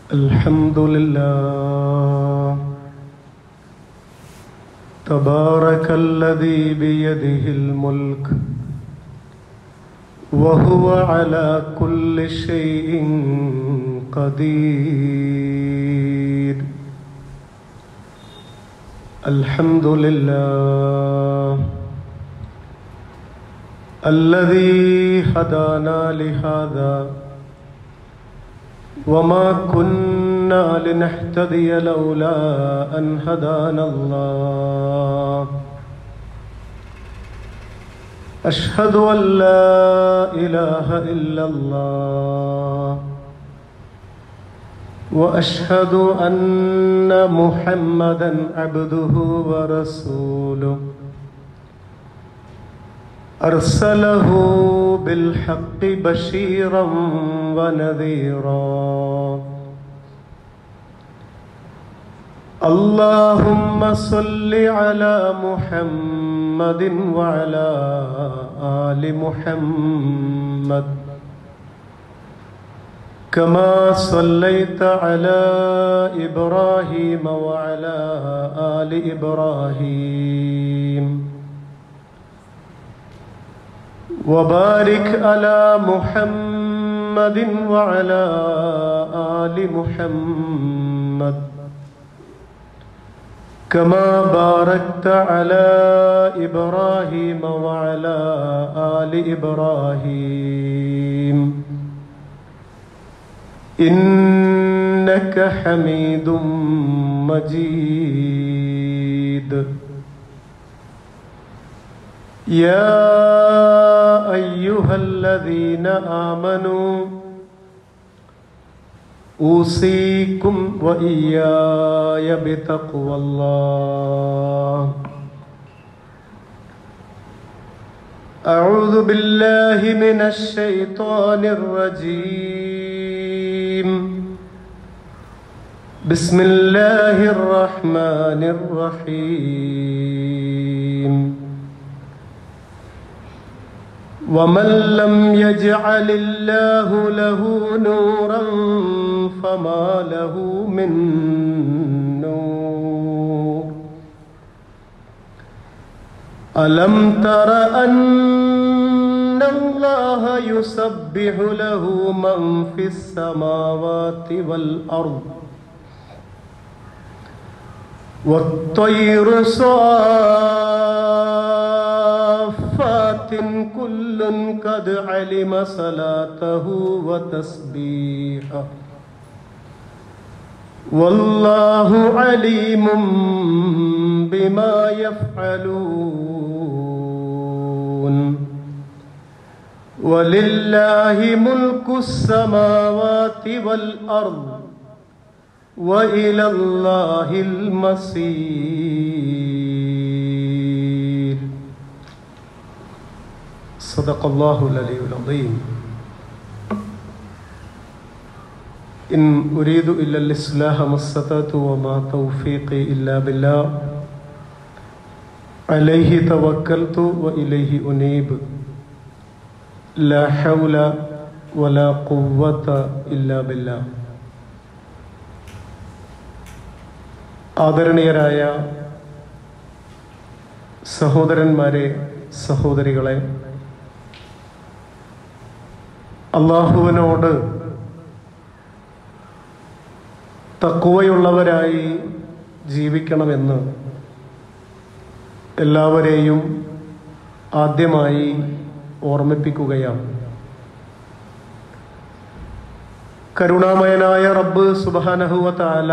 الحمد لله تبارك الذي بيده الملك وهو على كل شيء قدير الحمد لله الذي هدانا لهذا وما كنا لنهتدي لولا أن هدانا الله أشهد أن لا إله إلا الله وأشهد أن محمدا عبده ورسوله أرسله بالحق بشيرا ونذيرا اللهم صل على محمد وعلى آل محمد كما صليت على إبراهيم وعلى آل إبراهيم وبارك على محمد وعلى آل محمد كما باركت على إبراهيم وعلى آل إبراهيم إنك حميد مجيد يا أيها الذين آمنوا أوصيكم وإياي بتقوى الله أعوذ بالله من الشيطان الرجيم بسم الله الرحمن الرحيم ومن لم يجعل الله له نورا فما له من نور ألم تر أن الله يسبح له من في السماوات والأرض والطير صافات كل قد علم صلاته وتسبيحه والله عليم بما يفعلون ولله ملك السماوات والأرض وإلى الله المصير صدق الله العلي العظيم إن أريد إلا الإصلاح ما استطعت وما توفيقي إلا بالله عليه توكلت وإليه أنيب لا حول ولا قوة إلا بالله ആദരണീയരായ സഹോദരന്മാരെ സഹോദരികളെ അള്ളാഹുവിനോട് തക്കുവയുള്ളവരായി ജീവിക്കണമെന്ന് എല്ലാവരെയും ആദ്യമായി ഓർമ്മിപ്പിക്കുകയാണ് കരുണാമയനായ റബ്ബ് സുബാനഹുവ താല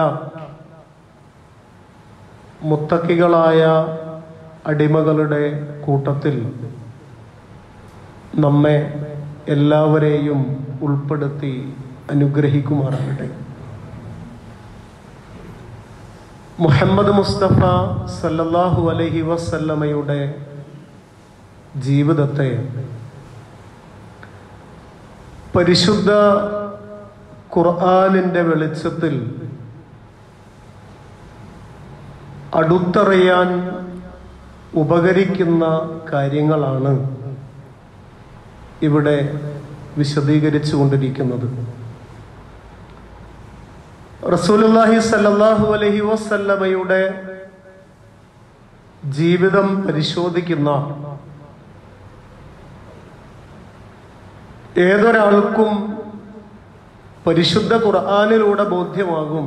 മുത്തക്കികളായ അടിമകളുടെ കൂട്ടത്തിൽ നമ്മെ എല്ലാവരെയും ഉൾപ്പെടുത്തി അനുഗ്രഹിക്കുമാറാകട്ടെ മുഹമ്മദ് മുസ്തഫ സല്ലല്ലാഹു അലൈഹി വസല്ലമയുടെ ജീവിതത്തെ പരിശുദ്ധ ഖുർആാനിൻ്റെ വെളിച്ചത്തിൽ അടുത്തറിയാൻ ഉപകരിക്കുന്ന കാര്യങ്ങളാണ് ഇവിടെ വിശദീകരിച്ചു കൊണ്ടിരിക്കുന്നത് റസൂലുള്ളാഹി സല്ലല്ലാഹു അലൈഹി വസല്ലമയുടെ ജീവിതം പരിശോധിക്കുന്ന ഏതൊരാൾക്കും പരിശുദ്ധ ഖുർആാനിലൂടെ ബോധ്യമാകും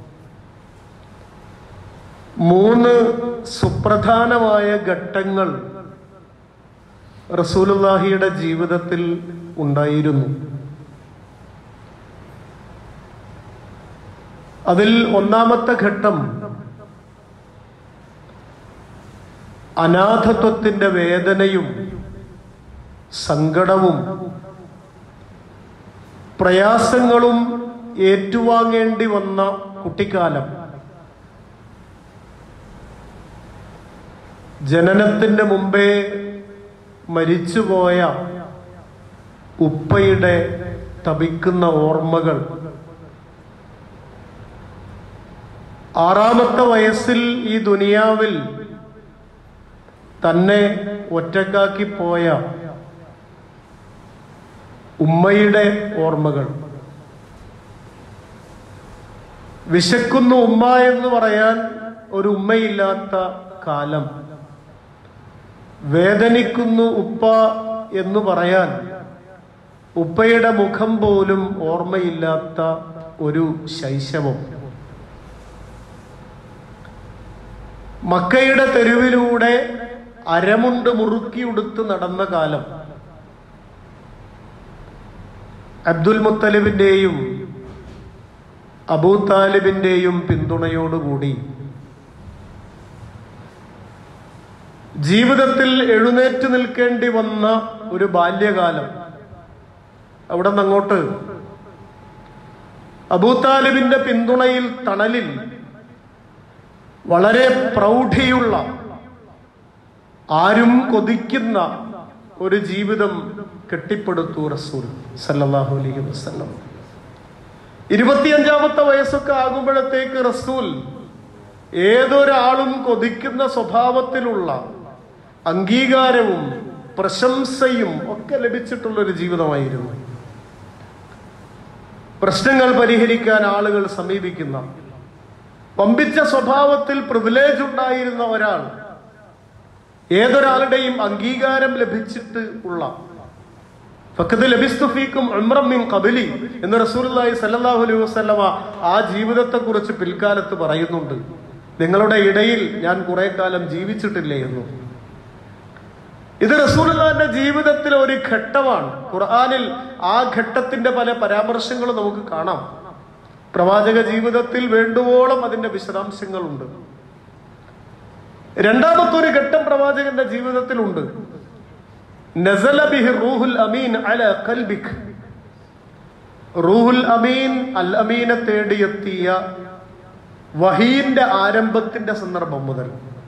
മൂന്ന് സുപ്രധാനമായ ഘട്ടങ്ങൾ റസൂലുള്ളാഹിയുടെ ജീവിതത്തിൽ ഉണ്ടായിരുന്നു അതിൽ ഒന്നാമത്തെ ഘട്ടം അനാഥത്വത്തിന്റെ വേദനയും സങ്കടവും പ്രയാസങ്ങളും ഏറ്റുവാങ്ങേണ്ടി വന്ന കുട്ടിക്കാലം ജനനത്തിന്റെ മുമ്പേ മരിച്ചുപോയ ഉപ്പയുടെ തപിക്കുന്ന ഓർമ്മകൾ ആറാമത്തെ വയസ്സിൽ ഈ ദുനിയാവിൽ തന്നെ ഒറ്റക്കാക്കി പോയ ഉമ്മയുടെ ഓർമ്മകൾ വിശക്കുന്നു ഉമ്മ എന്ന് പറയാൻ ഒരു ഉമ്മയില്ലാത്ത കാലം വേദനിക്കുന്നു ഉപ്പ എന്ന് പറയാൻ ഉപ്പയുടെ മുഖം പോലും ഓർമ്മയില്ലാത്ത ഒരു ശൈശവം മക്കയുടെ തെരുവിലൂടെ അരമുണ്ട് മുറുക്കിയുടുത്ത് നടന്ന കാലം അബ്ദുൽ മുത്തലിബിന്റെയും അബൂ താലിബിന്റെയും പിന്തുണയോടുകൂടി ജീവിതത്തിൽ എഴുന്നേറ്റ് നിൽക്കേണ്ടി വന്ന ഒരു ബാല്യകാലം അവിടെ നിന്നങ്ങോട്ട് അബൂതാലിബിന്റെ പിന്തുണയിൽ തണലിൽ വളരെ പ്രൗഢിയുള്ള ആരും കൊതിക്കുന്ന ഒരു ജീവിതം കെട്ടിപ്പടുത്തു റസൂൽ സല്ലല്ലാഹു അലൈഹി വസല്ലം ഇരുപത്തിയഞ്ചാമത്തെ വയസ്സൊക്കെ ആകുമ്പോഴത്തേക്ക് റസൂൽ ഏതൊരാളും കൊതിക്കുന്ന സ്വഭാവത്തിലുള്ള അംഗീകാരവും പ്രശംസയും ഒക്കെ ലഭിച്ചിട്ടുള്ള ഒരു ജീവിതമായിരുന്നു പ്രശ്നങ്ങൾ പരിഹരിക്കാൻ ആളുകൾ സമീപിക്കുന്ന പമ്പിച്ച സ്വഭാവത്തിൽ പ്രിവിലേജ് ഉണ്ടായിരുന്ന ഒരാൾ ഏതൊരാളുടെയും അംഗീകാരം ലഭിച്ചിട്ട് ഉള്ള ഫക്കത് ലബിസ്തുഫീക്കും ഉംറമിൻ കബലി എന്ന് റസൂലുള്ളാഹി സല്ലല്ലാഹു അലൈഹി വസല്ലമ ആ ജീവിതത്തെ കുറിച്ച് പിൽക്കാലത്ത് പറയുന്നുണ്ട് നിങ്ങളുടെ ഇടയിൽ ഞാൻ കുറെ കാലം ജീവിച്ചിട്ടില്ലേ എന്നു ഇത് റസൂലുള്ളാഹിന്റെ ജീവിതത്തിലെ ഒരു ഘട്ടമാണ് ഖുർആനിൽ ആ ഘട്ടത്തിന്റെ പല പരാമർശങ്ങളും നമുക്ക് കാണാം പ്രവാചക ജീവിതത്തിൽ വേണ്ടുവോളം അതിന്റെ വിശദാംശങ്ങളുണ്ട് രണ്ടാമത്തെ ഒരു ഘട്ടം പ്രവാചകന്റെ ജീവിതത്തിലുണ്ട് നസല ബിഹി റൂഹുൽ അമീൻ അല കൽബിക് റൂഹുൽ അമീൻ അൽ അമീനെ തേടിയെത്തിയ വഹീന്റെ ആരംഭത്തിന്റെ സന്ദർഭം മുതൽ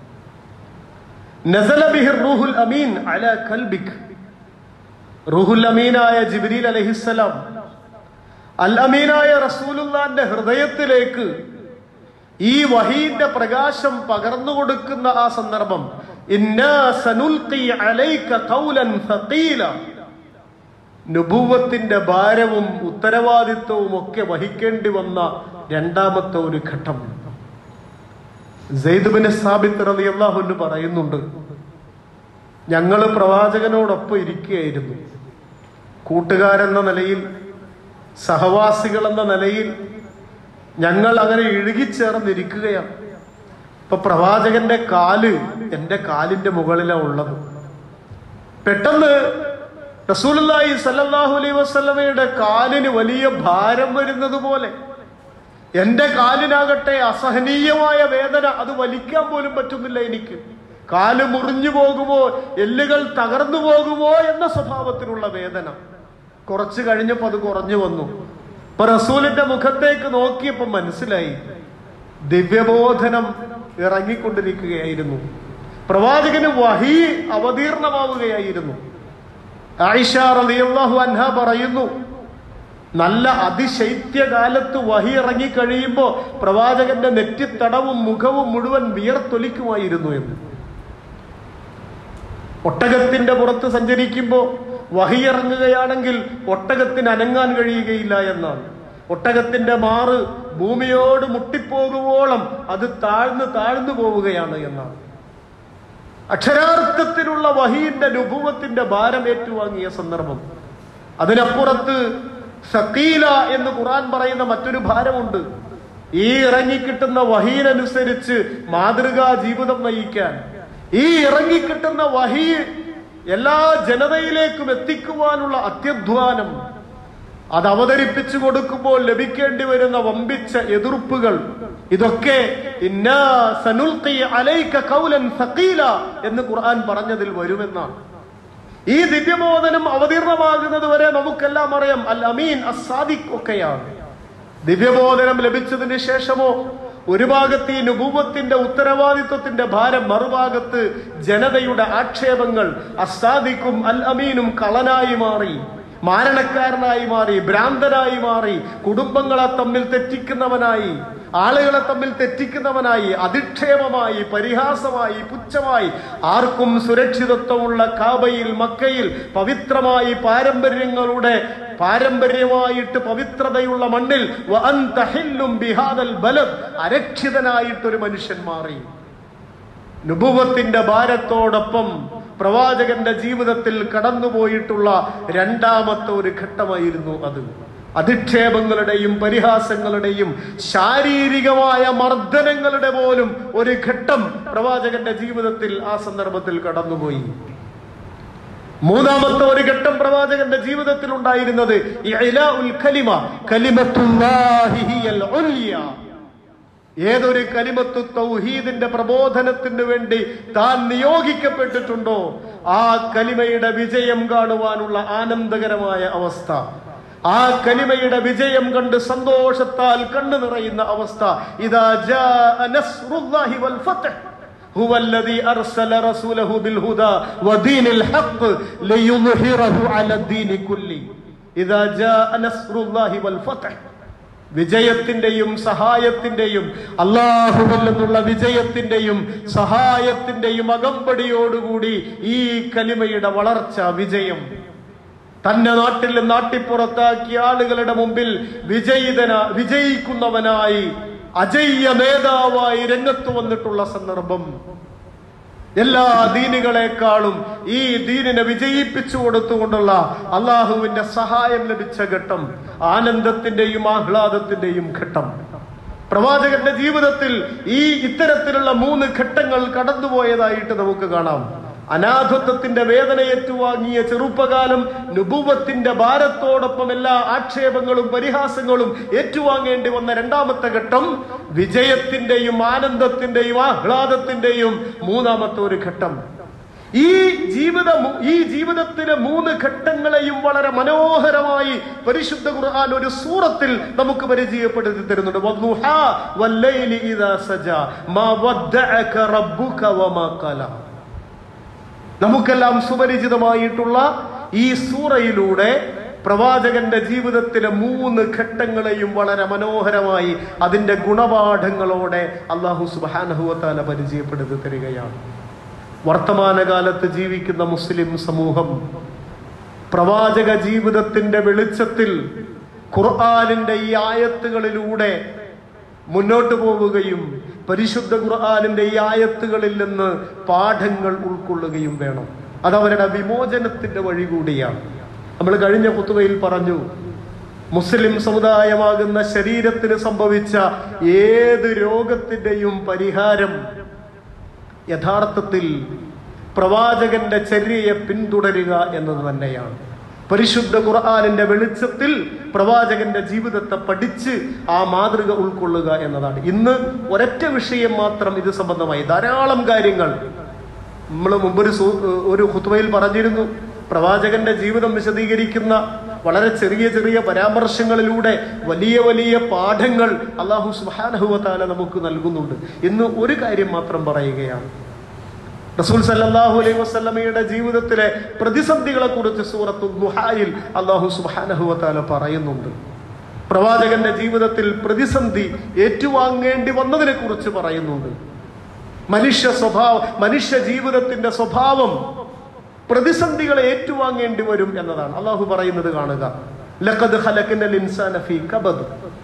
നസല ബിഹി റൂഹുൽ അമീൻ അല കൽബിക് റൂഹുൽ അമീനായ ജിബ്രീൽ അലഹിസ്സലാം അൽ അമീനായ റസൂലുള്ളാന്റെ ഹൃദയത്തിലേക്ക് ഈ വഹീന്റെ പ്രകാശം പകർന്നു കൊടുക്കുന്ന ആ സന്ദർഭം ഇന്നാ സനുൽഖി അലൈക ഖൗലൻ സഖീല നുബുവത്തിന്റെ ഭാരവും ഉത്തരവാദിത്വവും ഒക്കെ വഹിക്കേണ്ടി വന്ന രണ്ടാമത്തെ ഒരു ഘട്ടം സെയ്ദുബിന് സാബിത്ത് റളിയല്ലാഹു അൻഹു പറയുന്നുണ്ട് ഞങ്ങൾ പ്രവാചകനോടൊപ്പം ഇരിക്കുകയായിരുന്നു കൂട്ടുകാരെന്ന നിലയിൽ സഹവാസികൾ എന്ന നിലയിൽ ഞങ്ങൾ അങ്ങനെ ഇഴുകിച്ചേർന്നിരിക്കുകയാണ് ഇപ്പൊ പ്രവാചകന്റെ കാല് എന്റെ കാലിന്റെ മുകളിലാണ് ഉള്ളത് പെട്ടെന്ന് റസൂലുള്ളാഹി സല്ലല്ലാഹു അലൈഹി വസല്ലമയുടെ കാലിന് വലിയ ഭാരം വരുന്നത് പോലെ എന്റെ കാലിനാകട്ടെ അസഹനീയമായ വേദന അത് വലിക്കാൻ പോലും പറ്റുന്നില്ല എനിക്ക് കാല് മുറിഞ്ഞു പോകുമോ എല്ലുകൾ തകർന്നു പോകുമോ എന്ന സ്വഭാവത്തിലുള്ള വേദന കുറച്ച് കഴിഞ്ഞപ്പോ അത് കുറഞ്ഞു വന്നു ഇപ്പൊ റസൂലിന്റെ മുഖത്തേക്ക് നോക്കിയപ്പോ മനസ്സിലായി ദിവ്യബോധനം ഇറങ്ങിക്കൊണ്ടിരിക്കുകയായിരുന്നു പ്രവാചകന് വഹി അവതീർണമാവുകയായിരുന്നു ആയിഷ റളിയല്ലാഹു അൻഹ പറയുന്നു നല്ല അതിശൈത്യകാലത്ത് വഹി ഇറങ്ങി കഴിയുമ്പോൾ പ്രവാചകന്റെ നെറ്റിത്തടവും മുഖവും മുഴുവൻ വിയർത്തൊലിക്കുമായിരുന്നു എന്ന് ഒട്ടകത്തിന്റെ പുറത്ത് സഞ്ചരിക്കുമ്പോൾ വഹി ഇറങ്ങുകയാണെങ്കിൽ ഒട്ടകത്തിന് അനങ്ങാൻ കഴിയുകയില്ല എന്നാണ് ഒട്ടകത്തിന്റെ മാറ് ഭൂമിയോട് മുട്ടിപ്പോകുവോളം അത് താഴ്ന്നു താഴ്ന്നു പോവുകയാണ് എന്നാണ് അക്ഷരാർത്ഥത്തിലുള്ള വഹീന്റെ നുഭവത്തിന്റെ ഭാരം ഏറ്റുവാങ്ങിയ സന്ദർഭം അതിനപ്പുറത്ത് സക്കീല എന്ന് ഖുറാൻ പറയുന്ന മറ്റൊരു ഭാരമുണ്ട് ഈ ഇറങ്ങിക്കിട്ടുന്ന വഹീനനുസരിച്ച് മാതൃകാ ജീവിതം നയിക്കാൻ ഈ ഇറങ്ങിക്കിട്ടുന്ന വഹീ എല്ലാ ജനതയിലേക്കും എത്തിക്കുവാനുള്ള അത്യധ്വാനം അത് അവതരിപ്പിച്ചു കൊടുക്കുമ്പോൾ ലഭിക്കേണ്ടി വരുന്ന വമ്പിച്ച എതിർപ്പുകൾ ഇതൊക്കെ ഇന്നാ സനുൽഖി അലൈക ഖൗലൻ സഖീല എന്ന് ഖുർആൻ പറഞ്ഞതിൽ വരുമെന്നാണ് ഈ ദിവ്യബോധനം അവതീർണമാകുന്നത് വരെ നമുക്കെല്ലാം അറിയാം അൽ അമീൻ അസാദിഖ് ഒക്കെയാണ് ദിവ്യബോധനം ലഭിച്ചതിന് ശേഷമോ ഒരു ഭാഗത്ത് ഈ നുപൂവത്തിന്റെ ഉത്തരവാദിത്വത്തിന്റെ ഭാരം മറുഭാഗത്ത് ജനതയുടെ ആക്ഷേപങ്ങൾ അസാദിക്കും അൽ അമീനും കളനായി മാറി മാരണക്കാരനായി മാറി ഭ്രാന്തനായി മാറി കുടുംബങ്ങളെ തമ്മിൽ തെറ്റിക്കുന്നവനായി ആളുകളെ തമ്മിൽ തെറ്റിക്കുന്നവനായി അധിക്ഷേപമായി പരിഹാസമായി പുച്ഛമായി ആർക്കും സുരക്ഷിതത്വമുള്ള കാബയിൽ മക്കയിൽ പവിത്രമായി പാരമ്പര്യങ്ങളുടെ പാരമ്പര്യമായിട്ട് പവിത്രതയുള്ള മണ്ണിൽ വ അൻത ഹില്ലും ബിഹാദൽ ബലദ് അരക്ഷിതനായിട്ടൊരു മനുഷ്യൻ മാറി നുപുവത്തിന്റെ ഭാരത്തോടൊപ്പം പ്രവാചകന്റെ ജീവിതത്തിൽ കടന്നുപോയിട്ടുള്ള രണ്ടാമത്തെ ഒരു ഘട്ടമായിരുന്നു അത് അധിക്ഷേപങ്ങളുടെയും പരിഹാസങ്ങളുടെയും ശാരീരികമായ മർദ്ദനങ്ങളുടെ പോലും ഒരു ഘട്ടം പ്രവാചകന്റെ ജീവിതത്തിൽ ആ സന്ദർഭത്തിൽ കടന്നുപോയി മൂന്നാമത്തെ ഒരു ഘട്ടം പ്രവാചകന്റെ ജീവിതത്തിൽ ഉണ്ടായിരുന്നത് ഇഅ്ലാഉൽ കലിമ കലിമത്തുല്ലാഹി ഹിയൽ ഉൽയ ഏതൊരു കലിമത്തു തൗഹീദിന്റെ പ്രബോധനത്തിന് വേണ്ടി താൻ നിയോഗിക്കപ്പെട്ടിട്ടുണ്ടോ ആ കലിമയുടെ വിജയം കാണുവാനുള്ള ആനന്ദകരമായ അവസ്ഥ ആ കലിമയുടെ വിജയം കണ്ട് സന്തോഷത്താൽ കണ്ണു നിറയുന്ന അവസ്ഥ ഇതാ ജാഅ നസ്റുല്ലാഹി വൽ ഫത്ഹ് هو الذي أرسل رسوله بالهدى ودين الحق ليظهره على الدين كله إذا جاء نصر الله والفتح വിജയത്തിന്റെയും സഹായത്തിന്റെയും അള്ളാഹുവിൽ നിന്നുള്ള വിജയത്തിന്റെയും സഹായത്തിന്റെയും അകമ്പടിയോടുകൂടി ഈ കലിമയുടെ വളർച്ച വിജയം തന്റെ നാട്ടിൽ നാട്ടിപ്പുറത്താക്കിയ ആളുകളുടെ മുമ്പിൽ വിജയിതന വിജയിക്കുന്നവനായി അജയ്യ നേതാവായി രംഗത്ത് വന്നിട്ടുള്ള സന്ദർഭം എല്ലാ ദീനുകളെക്കാളും ഈ ദീനിനെ വിജയിപ്പിച്ചു കൊടുത്തുകൊണ്ടുള്ള അള്ളാഹുവിന്റെ സഹായം ലഭിച്ച ഘട്ടം ആനന്ദത്തിന്റെയും ആഹ്ലാദത്തിന്റെയും ഘട്ടം പ്രവാചകന്റെ ജീവിതത്തിൽ ഈ ഇത്തരത്തിലുള്ള മൂന്ന് ഘട്ടങ്ങൾ കടന്നുപോയതായിട്ട് നമുക്ക് കാണാം അനാഥത്വത്തിന്റെ വേദന ഏറ്റുവാങ്ങിയ ചെറുപ്പകാലം നുപൂവത്തിന്റെ ഭാരത്തോടൊപ്പം എല്ലാ ആക്ഷേപങ്ങളും പരിഹാസങ്ങളും ഏറ്റുവാങ്ങേണ്ടി വന്ന രണ്ടാമത്തെ ഘട്ടം വിജയത്തിന്റെയും ആനന്ദത്തിന്റെയും ആഹ്ലാദത്തിന്റെയും മൂന്നാമത്തെ ഒരു ഘട്ടം ഈ ജീവിത ഈ ജീവിതത്തിലെ മൂന്ന് ഘട്ടങ്ങളെയും വളരെ മനോഹരമായി പരിശുദ്ധ ഖുർആൻ ഒരു സൂറത്തിൽ നമുക്ക് പരിചയപ്പെടുത്തി തരുന്നുണ്ട് വദ്ദുഹാ വല്ലൈലി ഇദാ സജാ മാ വദ്ദഅക റബ്ബുക വമാ ഖലാ നമുക്കെല്ലാം സുപരിചിതമായിട്ടുള്ള ഈ സൂറയിലൂടെ പ്രവാചകന്റെ ജീവിതത്തിലെ മൂന്ന് ഘട്ടങ്ങളെയും വളരെ മനോഹരമായി അതിന്റെ ഗുണപാഠങ്ങളോടെ അള്ളാഹു സുബാനഹുവത്താല പരിചയപ്പെടുത്തി തരികയാണ് വർത്തമാനകാലത്ത് ജീവിക്കുന്ന മുസ്ലിം സമൂഹം പ്രവാചക ജീവിതത്തിന്റെ വെളിച്ചത്തിൽ ഖുർആാനിന്റെ ഈ ആയത്തുകളിലൂടെ മുന്നോട്ട് പോവുകയും പരിശുദ്ധ ഖുർആാനിന്റെ ഈ ആയത്തുകളിൽ നിന്ന് പാഠങ്ങൾ ഉൾക്കൊള്ളുകയും വേണം അത് അവരുടെ വിമോചനത്തിന്റെ വഴി കൂടിയാണ് നമ്മൾ കഴിഞ്ഞ കുത്തുകയിൽ പറഞ്ഞു മുസ്ലിം സമുദായമാകുന്ന ശരീരത്തിന് സംഭവിച്ച ഏത് രോഗത്തിന്റെയും പരിഹാരം യഥാർത്ഥത്തിൽ പ്രവാചകന്റെ ചര്യയെ പിന്തുടരുക എന്നത് തന്നെയാണ് പരിശുദ്ധ ഖുർആാനിന്റെ വെളിച്ചത്തിൽ പ്രവാചകന്റെ ജീവിതത്തെ പഠിച്ച് ആ മാതൃക ഉൾക്കൊള്ളുക എന്നതാണ് ഇന്ന് ഒരൊറ്റ വിഷയം മാത്രം ഇത് സംബന്ധമായി ധാരാളം കാര്യങ്ങൾ നമ്മൾ മുമ്പൊരു സൂ- ഒരു ഹുത്തുവയിൽ പറഞ്ഞിരുന്നു പ്രവാചകന്റെ ജീവിതം വിശദീകരിക്കുന്ന വളരെ ചെറിയ ചെറിയ പരാമർശങ്ങളിലൂടെ വലിയ വലിയ പാഠങ്ങൾ അള്ളാഹു സുഹാനഹുവത്താല നമുക്ക് നൽകുന്നുണ്ട് ഇന്ന് ഒരു കാര്യം മാത്രം പറയുകയാണ് റസൂൽ സല്ലല്ലാഹു അലൈഹി വസല്ലമയുടെ ജീവിതത്തിലെ പ്രതിസന്ധികളെ കുറിച്ച് സൂറത്തു ദുഹായിൽ അള്ളാഹു സുബ്ഹാനഹു വതആല പറയുന്നുണ്ട് പ്രവാചകന്റെ ജീവിതത്തിൽ പ്രതിസന്ധി ഏറ്റുവാങ്ങേണ്ടി വന്നതിനെ കുറിച്ച് പറയുന്നുണ്ട് മനുഷ്യ സ്വഭാവം മനുഷ്യ ജീവിതത്തിന്റെ സ്വഭാവം പ്രതിസന്ധികളെ ഏറ്റുവാങ്ങേണ്ടി വരും എന്നതാണ് അള്ളാഹു പറയുന്നത് കാണുക ലഖദ് ഖലഖനൽ ഇൻസാന ഫീ കബദ്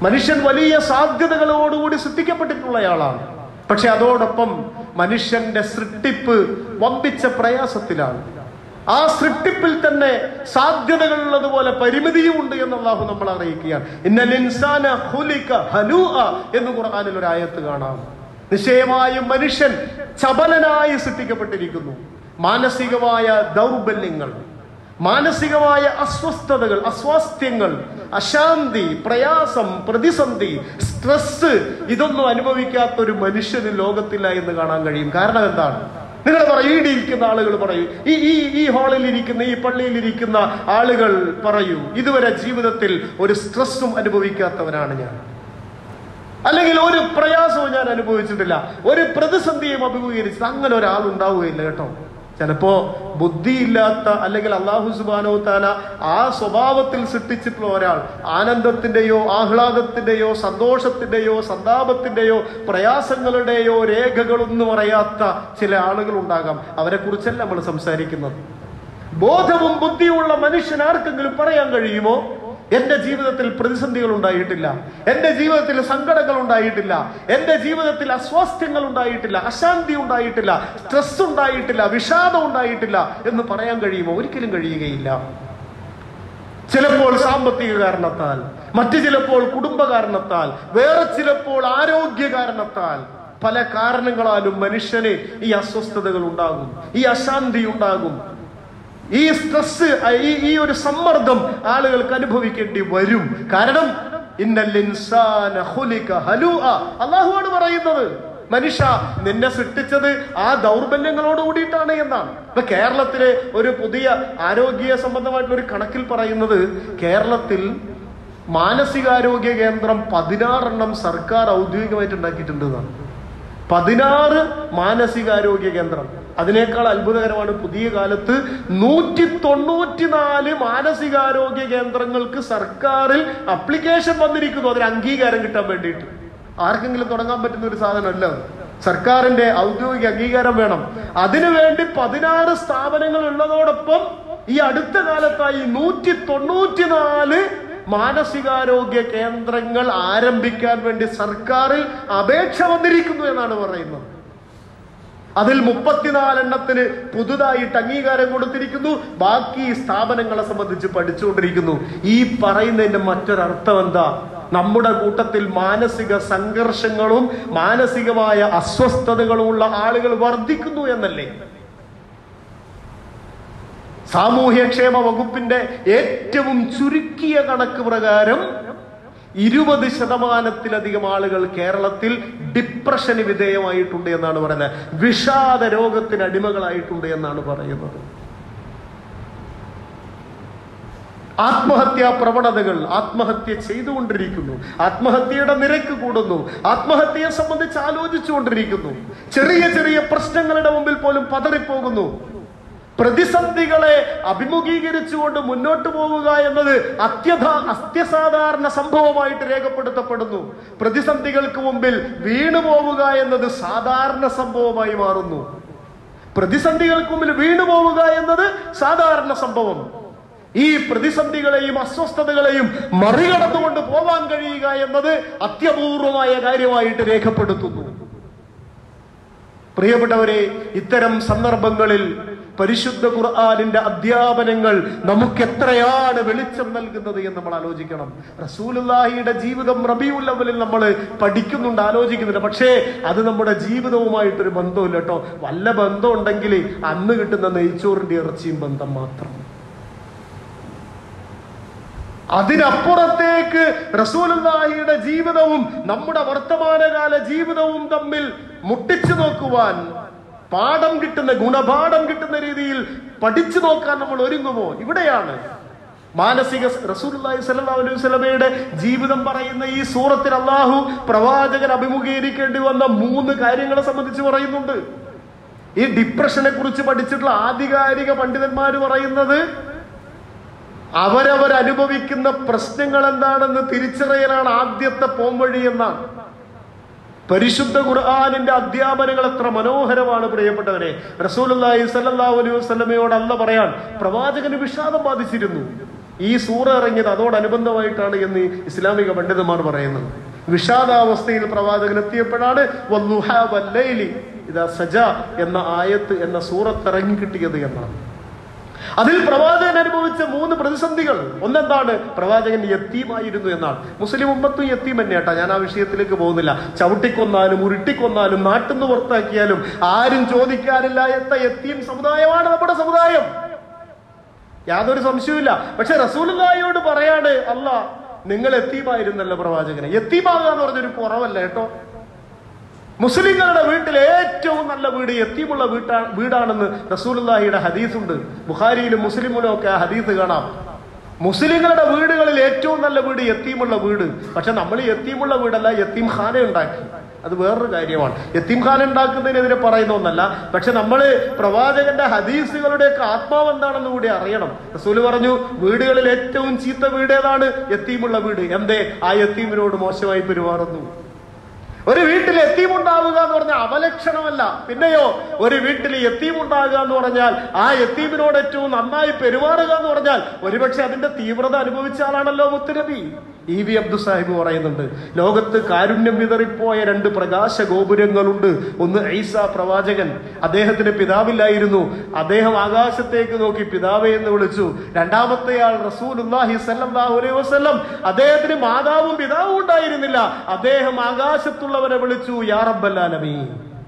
മനുഷ്യൻ വലിയ സാധ്യതകളോടുകൂടി സൃഷ്ടിക്കപ്പെട്ടിട്ടുള്ളയാളാണ് പക്ഷെ അതോടൊപ്പം മനുഷ്യന്റെ സൃഷ്ടിപ്പ് വമ്പിച്ച പ്രയാസത്തിലാണ് ആ സൃഷ്ടിപ്പിൽ തന്നെ സാധ്യതകളുള്ളതുപോലെ പരിമിതിയും ഉണ്ട് എന്ന് അള്ളാഹു നമ്മൾ അറിയിക്കുകയാണ് ഇന്നൽ ഇൻസാന ഖുലിക ഹലൂഅ എന്ന് ഖുർആനിൽ ഒരു ആയത്ത് കാണാം നിശ്ചയമായും മനുഷ്യൻ ചപലനായി സൃഷ്ടിക്കപ്പെട്ടിരിക്കുന്നു മാനസികമായ ദൗർബല്യങ്ങൾ മാനസികമായ അസ്വസ്ഥതകൾ അസ്വാസ്ഥ്യങ്ങൾ അശാന്തി പ്രയാസം പ്രതിസന്ധി സ്ട്രെസ് ഇതൊന്നും അനുഭവിക്കാത്ത ഒരു മനുഷ്യന് ലോകത്തില്ല എന്ന് കാണാൻ കഴിയും കാരണം എന്താണ് നിങ്ങൾ പറയൂ ഇവിടെ ഇരിക്കുന്ന ആളുകൾ പറയൂ ഈ ഈ ഈ ഹാളിൽ ഇരിക്കുന്ന ഈ പള്ളിയിൽ ഇരിക്കുന്ന ആളുകൾ പറയൂ ഇതുവരെ ജീവിതത്തിൽ ഒരു സ്ട്രെസ്സും അനുഭവിക്കാത്തവനാണ് ഞാൻ അല്ലെങ്കിൽ ഒരു പ്രയാസവും ഞാൻ അനുഭവിച്ചിട്ടില്ല ഒരു പ്രതിസന്ധിയും അഭിമുഖീകരിച്ചത് അങ്ങനെ ഒരാൾ ഉണ്ടാവുകയില്ല കേട്ടോ ചിലപ്പോ ബുദ്ധിയില്ലാത്ത അല്ലെങ്കിൽ അള്ളാഹു സുബാനോ താല ആ സ്വഭാവത്തിൽ സൃഷ്ടിച്ചിട്ടുള്ള ഒരാൾ ആനന്ദത്തിന്റെയോ ആഹ്ലാദത്തിന്റെയോ സന്തോഷത്തിന്റെയോ സന്താപത്തിന്റെയോ പ്രയാസങ്ങളുടെയോ രേഖകളൊന്നും അറിയാത്ത ചില ആളുകൾ ഉണ്ടാകാം അവരെ കുറിച്ചല്ല നമ്മൾ സംസാരിക്കുന്നത് ബോധവും ബുദ്ധിയുമുള്ള മനുഷ്യൻ ആർക്കെങ്കിലും പറയാൻ കഴിയുമോ എന്റെ ജീവിതത്തിൽ പ്രതിസന്ധികൾ ഉണ്ടായിട്ടില്ല എന്റെ ജീവിതത്തിൽ സങ്കടങ്ങൾ ഉണ്ടായിട്ടില്ല എന്റെ ജീവിതത്തിൽ അസ്വാസ്ഥ്യങ്ങൾ ഉണ്ടായിട്ടില്ല അശാന്തി ഉണ്ടായിട്ടില്ല സ്ട്രെസ് ഉണ്ടായിട്ടില്ല വിഷാദം ഉണ്ടായിട്ടില്ല എന്ന് പറയാൻ കഴിയുമോ ഒരിക്കലും കഴിയുകയില്ല ചിലപ്പോൾ സാമ്പത്തിക കാരണത്താൽ മറ്റു ചിലപ്പോൾ കുടുംബ കാരണത്താൽ വേറെ ചിലപ്പോൾ ആരോഗ്യ കാരണത്താൽ പല കാരണങ്ങളാലും മനുഷ്യന് ഈ അസ്വസ്ഥതകൾ ഉണ്ടാകും ഈ അശാന്തി ഉണ്ടാകും ഈ സ്ട്രെസ് ഈ ഈ ഒരു സമ്മർദ്ദം ആളുകൾക്ക് അനുഭവിക്കേണ്ടി വരും കാരണം ഇന്നൽ ഇൻസാന ഖുലിക ഹലൂഅ അള്ളാഹുവാണ് പറയുന്നത് മനുഷ്യ നിന്നെ സൃഷ്ടിച്ചത് ആ ദൗർബല്യങ്ങളോട് കൂടിയിട്ടാണ് എന്നാണ് ഇപ്പൊ കേരളത്തിലെ ഒരു പുതിയ ആരോഗ്യ സംബന്ധമായിട്ടുള്ള ഒരു കണക്കിൽ പറയുന്നത് കേരളത്തിൽ മാനസികാരോഗ്യ കേന്ദ്രം പതിനാറെണ്ണം സർക്കാർ ഔദ്യോഗികമായിട്ട് ഉണ്ടാക്കിയിട്ടുണ്ട് എന്നാണ് പതിനാറ് മാനസികാരോഗ്യ കേന്ദ്രം അതിനേക്കാൾ അത്ഭുതകരമാണ് പുതിയ കാലത്ത് നൂറ്റി തൊണ്ണൂറ്റിനാല് മാനസികാരോഗ്യ കേന്ദ്രങ്ങൾക്ക് സർക്കാരിൽ അപ്ലിക്കേഷൻ വന്നിരിക്കുന്നു അതിന് അംഗീകാരം കിട്ടാൻ വേണ്ടിയിട്ട് ആർക്കെങ്കിലും തുടങ്ങാൻ പറ്റുന്ന ഒരു സാധനമല്ല അത്. സർക്കാരിന്റെ ഔദ്യോഗിക അംഗീകാരം വേണം അതിനുവേണ്ടി പതിനാറ് സ്ഥാപനങ്ങൾ ഉള്ളതോടൊപ്പം ഈ അടുത്ത കാലത്തായി നൂറ്റി തൊണ്ണൂറ്റിനാല് മാനസികാരോഗ്യ കേന്ദ്രങ്ങൾ ആരംഭിക്കാൻ വേണ്ടി സർക്കാരിൽ അപേക്ഷ വന്നിരിക്കുന്നു എന്നാണ് പറയുന്നത് അതിൽ മുപ്പത്തിനാലെണ്ണത്തിന് പുതുതായിട്ട് അംഗീകാരം കൊടുത്തിരിക്കുന്നു ബാക്കി സ്ഥാപനങ്ങളെ സംബന്ധിച്ച് പഠിച്ചുകൊണ്ടിരിക്കുന്നു ഈ പറയുന്നതിന്റെ മറ്റൊരർത്ഥം എന്താ നമ്മുടെ കൂട്ടത്തിൽ മാനസിക സംഘർഷങ്ങളും മാനസികമായ അസ്വസ്ഥതകളും ഉള്ള ആളുകൾ വർദ്ധിക്കുന്നു എന്നല്ലേ സാമൂഹ്യക്ഷേമ വകുപ്പിന്റെ ഏറ്റവും ചുരുക്കിയ കണക്ക് പ്രകാരം ഇരുപത് ശതമാനത്തിലധികം ആളുകൾ കേരളത്തിൽ ഡിപ്രഷന് വിധേയമായിട്ടുണ്ട് എന്നാണ് പറയുന്നത് വിഷാദ രോഗത്തിന് അടിമകളായിട്ടുണ്ട് എന്നാണ് പറയുന്നത് ആത്മഹത്യാ പ്രവണതകൾ ആത്മഹത്യ ചെയ്തുകൊണ്ടിരിക്കുന്നു ആത്മഹത്യയുടെ നിരക്ക് കൂടുന്നു ആത്മഹത്യയെ സംബന്ധിച്ച് ആലോചിച്ചുകൊണ്ടിരിക്കുന്നു ചെറിയ ചെറിയ പ്രശ്നങ്ങളുടെ മുമ്പിൽ പോലും പതറിപ്പോകുന്നു പ്രതിസന്ധികളെ അഭിമുഖീകരിച്ചുകൊണ്ട് മുന്നോട്ട് പോവുക എന്നത് അത്യഥ അത്യസാധാരണ സംഭവമായിട്ട് രേഖപ്പെടുത്തപ്പെടുന്നു പ്രതിസന്ധികൾക്ക് മുമ്പിൽ വീണു പോവുക എന്നത് സാധാരണ സംഭവമായി മാറുന്നു പ്രതിസന്ധികൾക്ക് മുമ്പിൽ വീണു പോവുക എന്നത് സാധാരണ സംഭവം ഈ പ്രതിസന്ധികളെയും അസ്വസ്ഥതകളെയും മറികടന്നുകൊണ്ട് പോവാൻ കഴിയുക എന്നത് അത്യപൂർവമായ കാര്യമായിട്ട് രേഖപ്പെടുത്തുന്നു പ്രിയപ്പെട്ടവരെ ഇത്തരം സന്ദർഭങ്ങളിൽ പരിശുദ്ധ ഖുർആാനിന്റെ അധ്യാപനങ്ങൾ നമുക്ക് എത്രയാണ് വെളിച്ചം നൽകുന്നത് എന്ന് നമ്മൾ ആലോചിക്കണം റസൂലുല്ലാഹിയുടെ ജീവിതം റബിയുൽ അവലിൽ നമ്മൾ പഠിക്കുന്നുണ്ട് ആലോചിക്കുന്നുണ്ട് പക്ഷേ അത് നമ്മുടെ ജീവിതവുമായിട്ടൊരു ബന്ധമില്ല കേട്ടോ വല്ല ബന്ധം ഉണ്ടെങ്കിൽ അന്ന് കിട്ടുന്ന നെയ്ച്ചോറിന്റെ ഇറച്ചിയും ബന്ധം മാത്രം അതിനപ്പുറത്തേക്ക് റസൂലുള്ളാഹിയുടെ ജീവിതവും നമ്മുടെ വർത്തമാനകാല ജീവിതവും തമ്മിൽ മുട്ടിച്ചു നോക്കുവാൻ പാഠം കിട്ടുന്ന ഗുണപാഠം കിട്ടുന്ന രീതിയിൽ പഠിച്ചു നോക്കാൻ നമ്മൾ ഒരുങ്ങുമോ ഇവിടെയാണ് മാനസിക റസൂലുള്ളാഹി സ്വല്ലല്ലാഹു അലൈഹി വസല്ലമയുടെ ജീവിതം പറയുന്ന ഈ സൂറത്തിൽ അള്ളാഹു പ്രവാചകൻ അഭിമുഖീകരിക്കേണ്ടി വന്ന മൂന്ന് കാര്യങ്ങളെ സംബന്ധിച്ച് പറയുന്നുണ്ട് ഈ ഡിപ്രഷനെ കുറിച്ച് പഠിച്ചിട്ടുള്ള ആധികാരിക പണ്ഡിതന്മാർ പറയുന്നത് അവരവർ അനുഭവിക്കുന്ന പ്രശ്നങ്ങൾ എന്താണെന്ന് തിരിച്ചറിയലാണ് ആദ്യത്തെ പോംവഴി എന്നാണ് പരിശുദ്ധ ഖുർആാനിന്റെ അധ്യാപനങ്ങൾ എത്ര മനോഹരമാണ് പ്രിയപ്പെട്ടവരെ റസൂലുള്ളാഹി സ്വല്ലല്ലാഹു അലൈഹി വസല്ലമയോട് അല്ല പറയാൻ പ്രവാചകന് വിഷാദം ബാധിച്ചിരുന്നു ഈ സൂറ ഇറങ്ങിയത് അതോടനുബന്ധമായിട്ടാണ് എന്ന് ഇസ്ലാമിക പണ്ഡിതന്മാർ പറയുന്നത് വിഷാദാവസ്ഥയിൽ പ്രവാചകൻ എത്തിയപ്പോഴാണ് വല്ലുഹാ വല്ലൈലി ഇതാ സജ എന്ന ആയത്ത് എന്ന സൂറത്ത് ഇറങ്ങി കിട്ടിയത് എന്നാണ് അതിൽ പ്രവാചകൻ അനുഭവിച്ച മൂന്ന് പ്രതിസന്ധികൾ ഒന്നെന്താണ് പ്രവാചകൻ യത്തീമായിരുന്നു എന്നാണ് മുസ്ലിം ഉമ്മത്തും യത്തീം തന്നെയാട്ടാ ഞാൻ ആ വിഷയത്തിലേക്ക് പോകുന്നില്ല ചവിട്ടിക്കൊന്നാലും ഉരുട്ടിക്കൊന്നാലും നാട്ടിൽ നിന്ന് പുറത്താക്കിയാലും ആരും ചോദിക്കാനില്ലാത്ത യത്തീം സമുദായമാണ് നമ്മുടെ സമുദായം യാതൊരു സംശയവുമില്ല പക്ഷെ റസൂലുള്ളാഹിയോട് പറയാണ് അല്ല നിങ്ങൾ എത്തീമായിരുന്നല്ലോ പ്രവാചകനെ എത്തീമാകുക എന്ന് പറഞ്ഞൊരു കുറവല്ല കേട്ടോ മുസ്ലിങ്ങളുടെ വീട്ടിൽ ഏറ്റവും നല്ല വീട് എത്തിയുമുള്ള വീട്ടാ വീടാണെന്ന് റസൂലുള്ളാഹിയുടെ ഹദീസുണ്ട് ബുഖാരിയിലും മുസ്ലിമിലും ഒക്കെ ആ ഹദീസ് കാണാം മുസ്ലിങ്ങളുടെ വീടുകളിൽ ഏറ്റവും നല്ല വീട് എത്തിയുമുള്ള വീട് പക്ഷെ നമ്മൾ എത്തിയുമുള്ള വീടല്ല എത്തീം ഖാന ഉണ്ടാക്കി അത് വേറൊരു കാര്യമാണ് എത്തീം ഖാന ഉണ്ടാക്കുന്നതിനെതിരെ പറയുന്ന ഒന്നല്ല പക്ഷെ നമ്മൾ പ്രവാചകന്റെ ഹദീസുകളുടെ ഒക്കെ ആത്മാവ് എന്താണെന്ന് കൂടി അറിയണം റസൂല് പറഞ്ഞു വീടുകളിൽ ഏറ്റവും ചീത്ത വീട് ഏതാണ് എത്തീമുള്ള വീട് എന്തേ ആ എത്തീമിനോട് മോശമായി പെരുമാറുന്നു ഒരു വീട്ടിൽ എത്തീമുണ്ടാവുക എന്ന് പറഞ്ഞാൽ അവലക്ഷണമല്ല പിന്നെയോ ഒരു വീട്ടിൽ എത്തീമുണ്ടാകുക എന്ന് പറഞ്ഞാൽ ആ എത്തീമിനോട് ഏറ്റവും നന്നായി പെരുമാറുക എന്ന് പറഞ്ഞാൽ ഒരുപക്ഷെ അതിന്റെ തീവ്രത അനുഭവിച്ച ആളാണല്ലോ മുത്തുനബി ഇ വി അബ്ദു സാഹിബ് പറയുന്നുണ്ട് ലോകത്ത് കാരുണ്യം വിതറിപ്പോയ രണ്ട് പ്രകാശ ഗോപുരങ്ങളുണ്ട് ഒന്ന് ഐസ പ്രവാചകൻ അദ്ദേഹത്തിന് പിതാവില്ലായിരുന്നു അദ്ദേഹം ആകാശത്തേക്ക് നോക്കി പിതാവേ എന്ന് വിളിച്ചു രണ്ടാമത്തെ ആൾ റസൂലുല്ലാഹി സല്ലല്ലാഹു അലൈഹി വസല്ലം അദ്ദേഹത്തിന് മാതാവും പിതാവും ഉണ്ടായിരുന്നില്ല അദ്ദേഹം ആകാശത്തുള്ളവരെ വിളിച്ചു യാ റബ്ബല്ലാലമീൻ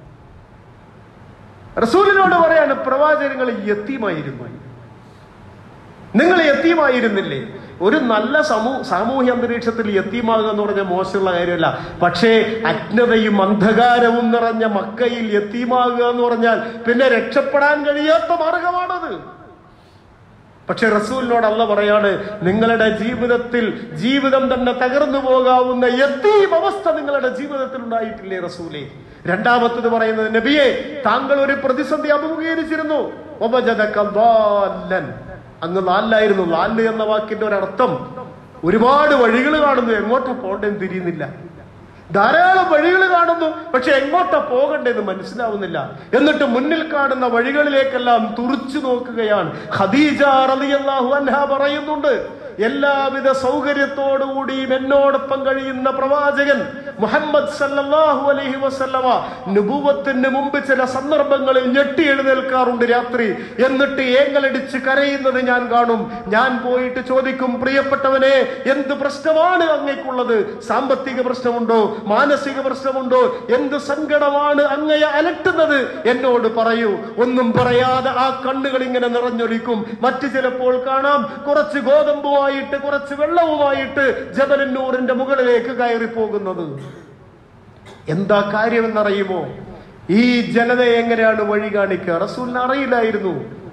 റസൂലിനോട് പറയാണ് പ്രവാചകങ്ങൾ യത്തീമായിരുന്നു നിങ്ങൾ യത്തീമായിരുന്നില്ലേ ഒരു നല്ല സമൂ സാമൂഹ്യ അന്തരീക്ഷത്തിൽ യത്തീമാകുക എന്ന് പറഞ്ഞാൽ മോശമുള്ള കാര്യമല്ല പക്ഷേ അജ്ഞതയും അന്ധകാരവും നിറഞ്ഞ മക്കയിൽ യത്തീമാകുക എന്ന് പറഞ്ഞാൽ പിന്നെ രക്ഷപ്പെടാൻ കഴിയാത്ത മാർഗമാണത് പക്ഷെ റസൂലിനോട് അല്ല പറയാണ് നിങ്ങളുടെ ജീവിതത്തിൽ ജീവിതം തന്നെ തകർന്നു പോകാവുന്ന യത്തീം അവസ്ഥ നിങ്ങളുടെ ജീവിതത്തിൽ ഉണ്ടായിട്ടില്ലേ റസൂലെ രണ്ടാമത്തത് പറയുന്നത് നബിയെ താങ്കൾ ഒരു പ്രതിസന്ധി അഭിമുഖീകരിച്ചിരുന്നു ഉപജദക ضالًا. അങ്ങ് ലാലായിരുന്നു ലാല് എന്ന വാക്കിന്റെ ഒരർത്ഥം ഒരുപാട് വഴികൾ കാണുന്നു എങ്ങോട്ടാ പോകേണ്ടെന്ന് തിരിയുന്നില്ല ധാരാളം വഴികൾ കാണുന്നു പക്ഷെ എങ്ങോട്ടാ പോകണ്ടെന്ന് മനസ്സിലാവുന്നില്ല എന്നിട്ട് മുന്നിൽ കാണുന്ന വഴികളിലേക്കെല്ലാം തുറിച്ചു നോക്കുകയാണ് ഖദീജ റളിയല്ലാഹു അൻഹ പറയുന്നുണ്ട് എല്ലാവിധ സൗകര്യത്തോടുകൂടിയും എന്നോടൊപ്പം കഴിയുന്ന പ്രവാചകൻ മുഹമ്മദ് സല്ലല്ലാഹു അലൈഹി വസല്ലമ നുബുവത്തിന് മുമ്പ് ചില സന്ദർഭങ്ങളിൽ ഞെട്ടി എഴുന്നേൽക്കാറുണ്ട് രാത്രി എന്നിട്ട് ഏങ്ങലടിച്ച് കരയുന്നത് ഞാൻ കാണും ഞാൻ പോയിട്ട് ചോദിക്കും പ്രിയപ്പെട്ടവനെ എന്ത് പ്രശ്നമാണ് അങ്ങേക്കുള്ളത് സാമ്പത്തിക പ്രശ്നമുണ്ടോ മാനസിക പ്രശ്നമുണ്ടോ എന്ത് സങ്കടമാണ് അങ്ങയെ അലട്ടുന്നത് എന്നോട് പറയൂ ഒന്നും പറയാതെ ആ കണ്ണുകൾ ഇങ്ങനെ നിറഞ്ഞൊലിക്കും മറ്റു ചിലപ്പോൾ കാണാം കുറച്ച് ഗോതമ്പുമായിട്ട് കുറച്ച് വെള്ളവുമായിട്ട് ജബലന്നൂറിന്റെ മുകളിലേക്ക് കയറി പോകുന്നത് എന്താ കാര്യമെന്നറിയുമോ ഈ ജനതയെ എങ്ങനെയാണ് വഴി കാണിക്കുക റസൂലിന് അറിയില്ലായിരുന്നു